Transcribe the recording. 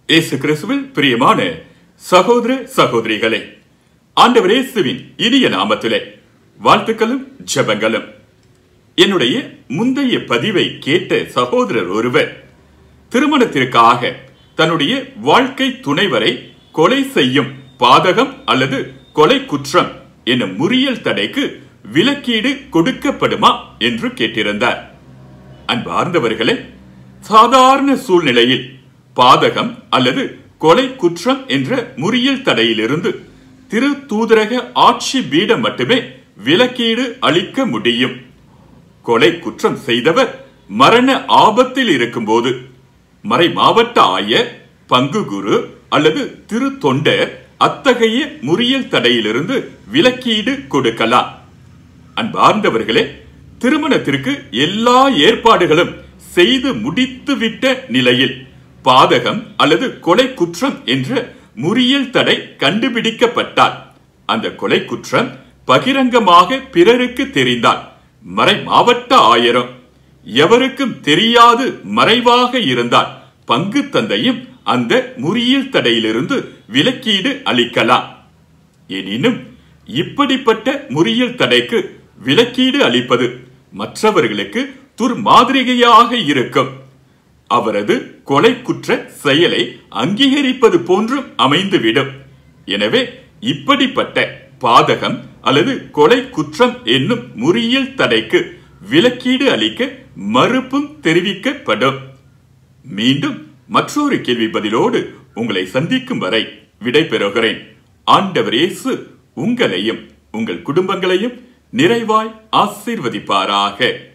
இயேசு கிறிஸ்துவில் பிரியமான சகோதர சகோதரிகளே ஆண்டவர் இயேசுவின் இனிய நாமத்திலே வாழ்த்துக்களும் ஜெபங்களும் என்னுடைய முந்தைய பதிவை கேட்ட சகோதரர் ஒருவர் திருமணத்திற்காக தன்னுடைய வாழ்க்கை துணைவரை கொலை செய்யும் பாதகம் அல்லது கொலை குற்றம் என்னும் முறியல் தடைக்கு விலக்கீடு கொடுக்கப்படுமா என்று கேட்டிருந்தார் அன்பார்ந்தவர்களே சாதாரண சூழ்நிலையில் பாதகம் அல்லது கொலை குற்றம் என்ற முறியல் தடையிலிருந்து திரு தூதரக ஆட்சி பீடம் மட்டுமே விலக்கீடு அளிக்க முடியும் கொலை குற்றம் செய்தவர் மரண ஆபத்தில் இருக்கும்போது மறை மாவட்ட ஆயர் பங்கு குரு அல்லது திரு தொண்டர் அத்தகைய முறியல் தடையிலிருந்து விலக்கீடு கொடுக்கலாம் அன்பார்ந்தவர்களே திருமணத்திற்கு எல்லா ஏற்பாடுகளும் செய்து முடித்துவிட்ட நிலையில் பாதகம் அல்லது கொலை குற்றம் என்ற முறியல் தடை கண்டுபிடிக்கப்பட்டால் அந்த கொலை குற்றம் பகிரங்கமாக பிறருக்கு தெரிந்தால் மறை மாவட்ட ஆயிரம் எவருக்கும் தெரியாது மறைவாக இருந்தால் பங்கு தந்தையும் அந்த முறியல் தடையிலிருந்து விலக்கீடு அளிக்கலாம் எனினும் இப்படிப்பட்ட முறியல் தடைக்கு விலக்கீடு அளிப்பது மற்றவர்களுக்கு துர்மாதிரிகையாக இருக்கும் அவரது கொலை குற்ற செயலை அங்கீகரிப்பது போன்றும் அமைந்துவிடும் எனவே இப்படிப்பட்ட பாதகம் அல்லது கொலை குற்றம் என்னும் முறியல் தடைக்கு விலக்கீடு அளிக்க மறுப்பும் தெரிவிக்கப்படும் மீண்டும் மற்றொரு கேள்வி பதிலோடு உங்களை சந்திக்கும் வரை விடை பெறுகிறேன் ஆண்டவர் இயேசு உங்களையும் உங்கள் குடும்பங்களையும் நிறைவாய் ஆசீர்வதிப்பாராக